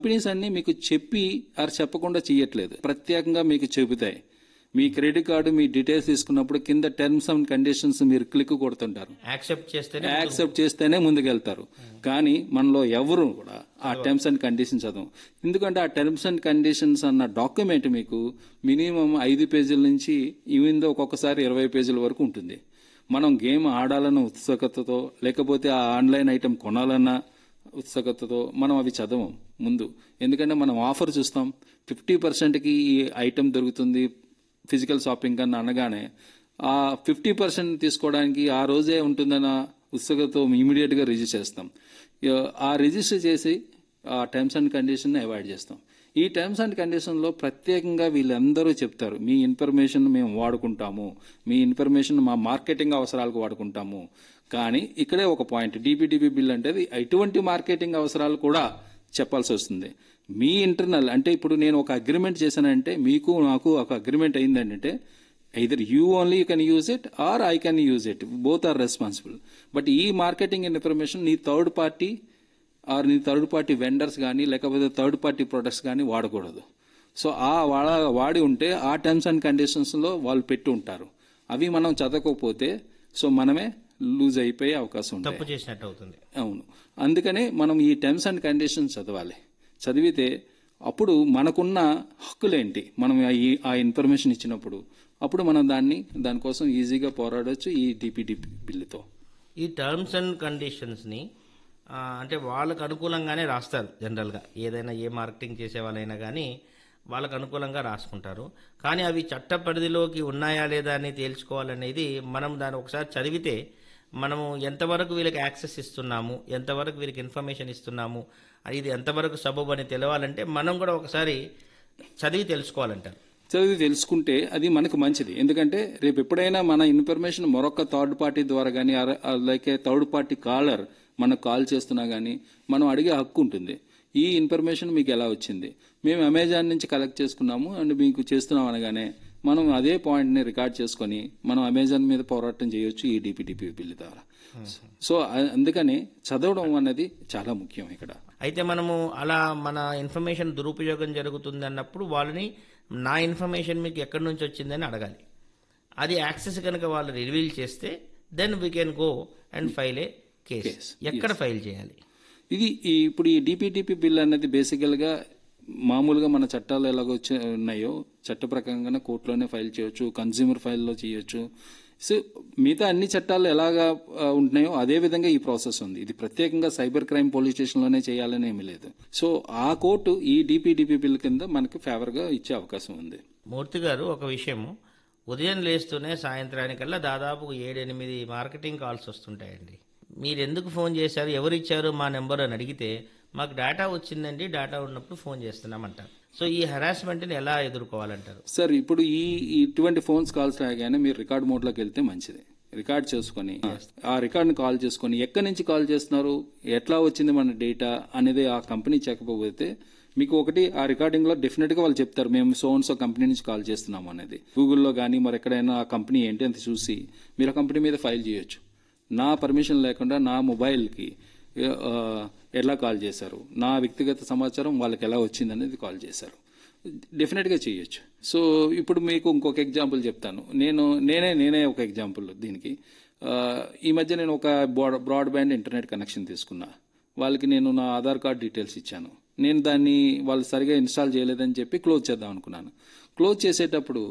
companies అన్ని మీకు చెప్పి ఆరు చెప్పకుండా చేయట్లేదు ప్రత్యేకంగా మీకు చెబుతాయి మీ క్రెడిట్ కార్డు మీ డీటెయిల్స్ తీసుకున్నప్పుడు కింద టర్మ్స్ అండ్ కండిషన్స్ మీరు క్లిక్ కొడుతుంటారు యాక్సెప్ట్ చేస్తేనే యాక్సెప్ట్ చేస్తేనే ముందుకెళ్తారు కానీ మనలో ఎవరు కూడా ఆ టర్మ్స్ అండ్ కండిషన్స్ చదవం ఎందుకంటే ఆ టర్మ్స్ అండ్ కండిషన్స్ అన్న డాక్యుమెంట్ మీకు మినిమం ఐదు పేజీల నుంచి ఈవెన్ ఒక్కొక్కసారి ఇరవై పేజీల వరకు ఉంటుంది మనం గేమ్ ఆడాలన్న ఉత్సుకతతో లేకపోతే ఆ ఆన్లైన్ ఐటెం కొనాలన్న ఉత్సుకతతో మనం అవి చదవం ముందు ఎందుకంటే మనం ఆఫర్ చూస్తాం ఫిఫ్టీ పర్సెంట్కి ఈ ఐటెం దొరుకుతుంది ఫిజికల్ షాపింగ్ కన్నా అనగానే ఆ ఫిఫ్టీ పర్సెంట్ తీసుకోవడానికి ఆ రోజే ఉంటుందన్న ఉత్సుకతతో ఇమీడియట్గా రిజిస్టర్ చేస్తాం ఇక ఆ రిజిస్టర్ చేసి ఆ టర్మ్స్ అండ్ కండిషన్ అవాయిడ్ చేస్తాం ఈ టర్మ్స్ అండ్ కండిషన్లో ప్రత్యేకంగా వీళ్ళందరూ చెప్తారు మీ ఇన్ఫర్మేషన్ మేము వాడుకుంటాము మీ ఇన్ఫర్మేషన్ మా మార్కెటింగ్ అవసరాలకు వాడుకుంటాము కానీ ఇక్కడే ఒక పాయింట్ డిపిడిపి బిల్ అంటే అది ఎటువంటి మార్కెటింగ్ అవసరాలు కూడా చెప్పాల్సి వస్తుంది మీ ఇంటర్నల్ అంటే ఇప్పుడు నేను ఒక అగ్రిమెంట్ చేశానంటే మీకు నాకు ఒక అగ్రిమెంట్ అయిందంటే either you only you can use it or I can use it both are responsible but ఈ మార్కెటింగ్ ఇన్ఫర్మేషన్ నీ థర్డ్ పార్టీ ఆర్ నీ థర్డ్ పార్టీ వెండర్స్ కానీ లేకపోతే థర్డ్ పార్టీ ప్రొడక్ట్స్ కానీ వాడకూడదు సో ఆ వాడ వాడి ఉంటే ఆ టర్మ్స్ అండ్ కండిషన్స్లో వాళ్ళు పెట్టి ఉంటారు అవి మనం చదవకపోతే సో మనమే లూజ్ అయిపోయే అవకాశం ఉంటుంది తప్పు చేసినట్టు అవుతుంది అవును అందుకనే మనం ఈ టర్మ్స్ అండ్ కండిషన్స్ చదవాలి చదివితే అప్పుడు మనకున్న హక్కులేంటి మనం ఆ- ఈ- ఆ ఇన్ఫర్మేషన్ ఇచ్చినప్పుడు అప్పుడు మనం దాన్ని దానికోసం ఈజీగా పోరాడొచ్చు ఈ డిపిడిపి బిల్లుతో ఈ టర్మ్స్ అండ్ కండిషన్స్ని ఆ, అంటే వాళ్ళకు అనుకూలంగానే రాస్తారు జనరల్గా ఏదైనా ఏ మార్కెటింగ్ చేసే వాళ్ళైనా కానీ వాళ్ళకు అనుకూలంగా రాసుకుంటారు కానీ అవి చట్ట పరిధిలోకి ఉన్నాయా లేదా అని తేల్చుకోవాలనేది మనం దాన్ని ఒకసారి చదివితే మనము ఎంతవరకు వీళ్ళకి యాక్సెస్ ఇస్తున్నాము ఎంతవరకు వీళ్ళకి ఇన్ఫర్మేషన్ ఇస్తున్నాము ఇది ఎంతవరకు సబబు అని తెలవాలంటే మనం కూడా ఒకసారి చదివి తెలుసుకోవాలంటారు చదివి తెలుసుకుంటే అది మనకు మంచిది ఎందుకంటే రేపు ఎప్పుడైనా మన ఇన్ఫర్మేషన్ మరొక థర్డ్ పార్టీ ద్వారా కానీ లైక్ థర్డ్ పార్టీ కాలర్ మనకు కాల్ చేస్తున్నా కానీ మనం అడిగే హక్కు ఉంటుంది ఈ ఇన్ఫర్మేషన్ మీకు ఎలా వచ్చింది మేము అమెజాన్ నుంచి కలెక్ట్ చేసుకున్నాము అండ్ మీకు చేస్తున్నాం అనగానే మనం అదే పాయింట్ని రికార్డ్ చేసుకొని మనం అమెజాన్ మీద పోరాటం చేయొచ్చు ఈ డిపిడిపి బిల్ ద్వారా సో అ- అందుకని చదవడం అనేది చాలా ముఖ్యం ఇక్కడ అయితే మనము అలా మన ఇన్ఫర్మేషన్ దురుపయోగం జరుగుతుంది అన్నప్పుడు వాళ్ళని నా ఇన్ఫర్మేషన్ మీకు ఎక్కడి నుంచి వచ్చిందని అడగాలి అది యాక్సెస్ కనుక వాళ్ళు రివీల్ చేస్తే then we can go and file a case Case, ఎక్కడ ఫైల్ చేయాలి ఇది ఈ ఇప్పుడు ఈ డిపిటిపి బిల్ అనేది బేసికల్గా మామూలుగా మన చట్టాలు ఎలాగ వచ్చి ఉన్నాయో చట్ట ప్రకారంగానే కోర్టులోనే ఫైల్ చేయొచ్చు కన్జ్యూమర్ ఫైల్లో చేయొచ్చు సో మిగతా అన్ని చట్టాలు ఎలాగా ఆ, ఉంటున్నాయో అదే విధంగా ఈ ప్రాసెస్ ఉంది ఇది ప్రత్యేకంగా సైబర్ క్రైమ్ పోలీస్ స్టేషన్లోనే చేయాలని ఏమీ లేదు సో ఆ కోర్టు ఈ డిపిటిపి బిల్ కింద మనకి ఫేవర్గా ఇచ్చే అవకాశం ఉంది మూర్తి గారు ఒక విషయము ఉదయం లేస్తూనే సాయంత్రానికల్లా దాదాపు ఏడెనిమిది మార్కెటింగ్ కాల్స్ వస్తుంటాయండి మీరు ఎందుకు ఫోన్ చేశారు ఎవరు ఇచ్చారు మా నెంబర్ అని అడిగితే మాకు డేటా వచ్చిందండి డేటా ఉన్నప్పుడు ఫోన్ చేస్తున్నామంటారు సో ఈ హెరాస్మెంట్ని ఎలా ఎదుర్కోవాలంటారు సార్ ఇప్పుడు ఈ ఇటువంటి ఫోన్స్ కాల్స్ రాగానే మీరు రికార్డ్ మోడ్లోకి వెళ్తే మంచిది రికార్డ్ చేసుకొని ఆ రికార్డ్ని కాల్ చేసుకొని ఎక్కడి నుంచి కాల్ చేస్తున్నారు ఎట్లా వచ్చింది మన డేటా అనేది ఆ కంపెనీ చెప్పకపోతే మీకు ఒకటి ఆ రికార్డింగ్ లో డెఫినెట్ గా వాళ్ళు చెప్తారు మేము సో సో కంపెనీ నుంచి కాల్ చేస్తున్నాము అనేది గూగుల్లో కానీ మరి ఎక్కడైనా ఆ కంపెనీ ఏంటి అని చూసి మీరు ఆ కంపెనీ మీద ఫైల్ చేయొచ్చు నా పర్మిషన్ లేకుండా నా మొబైల్కి ఆ, ఎలా కాల్ చేశారు నా వ్యక్తిగత సమాచారం వాళ్ళకి ఎలా వచ్చింది అనేది కాల్ చేశారు డెఫినెట్గా చేయొచ్చు సో ఇప్పుడు మీకు ఇంకొక ఎగ్జాంపుల్ చెప్తాను నేను నేనే నేనే ఒక ఎగ్జాంపుల్ దీనికి ఆ, ఈ మధ్య నేను ఒక బ్రాడ్బ్యాండ్ ఇంటర్నెట్ కనెక్షన్ తీసుకున్నా వాళ్ళకి నేను నా ఆధార్ కార్డ్ డీటెయిల్స్ ఇచ్చాను నేను దాన్ని వాళ్ళు సరిగా ఇన్స్టాల్ చేయలేదని చెప్పి క్లోజ్ చేద్దాం అనుకున్నాను క్లోజ్ చేసేటప్పుడు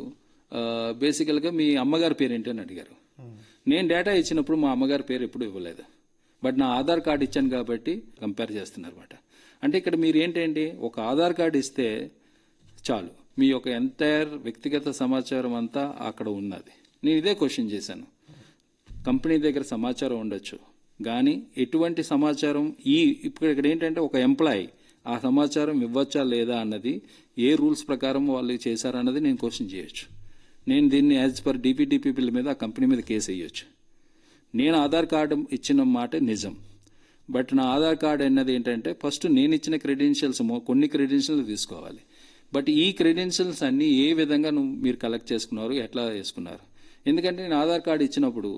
బేసికల్గా మీ అమ్మగారి పేరు ఏంటి అని అడిగారు నేను డేటా ఇచ్చినప్పుడు మా అమ్మగారి పేరు ఎప్పుడు ఇవ్వలేదు బట్ నా ఆధార్ కార్డు ఇచ్చాను కాబట్టి కంపేర్ చేస్తున్నారు అనమాట అంటే ఇక్కడ మీరు ఏంటండి ఒక ఆధార్ కార్డు ఇస్తే చాలు మీ యొక్క ఎంటైర్ వ్యక్తిగత సమాచారం అంతా అక్కడ ఉన్నది నేను ఇదే క్వశ్చన్ చేశాను కంపెనీ దగ్గర సమాచారం ఉండొచ్చు కానీ ఎటువంటి సమాచారం ఈ ఇప్పుడు ఇక్కడ ఏంటంటే ఒక ఎంప్లాయీ ఆ సమాచారం ఇవ్వచ్చా లేదా అన్నది ఏ రూల్స్ ప్రకారం వాళ్ళు చేశారన్నది నేను క్వశ్చన్ చేయొచ్చు నేను దీన్ని యాజ్ పర్ డిపిడిపి బిల్ మీద ఆ కంపెనీ మీద కేసు వేయొచ్చు నేను ఆధార్ కార్డు ఇచ్చిన మాట నిజం బట్ నా ఆధార్ కార్డు అన్నది ఏంటంటే ఫస్ట్ నేను ఇచ్చిన క్రెడెన్షియల్స్ కొన్ని క్రెడెన్షియల్స్ తీసుకోవాలి బట్ ఈ క్రెడెన్షియల్స్ అన్ని ఏ విధంగా నువ్వు మీరు కలెక్ట్ చేసుకున్నారు ఎట్లా చేసుకున్నారు ఎందుకంటే నేను ఆధార్ కార్డు ఇచ్చినప్పుడు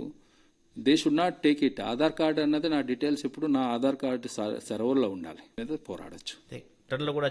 they should not take it Aadhaar card అన్నది నా డీటెయిల్స్ ఎప్పుడు నా ఆధార్ కార్డు సర్వర్లో ఉండాలి మీద పోరాడొచ్చు చట్టంలో కూడా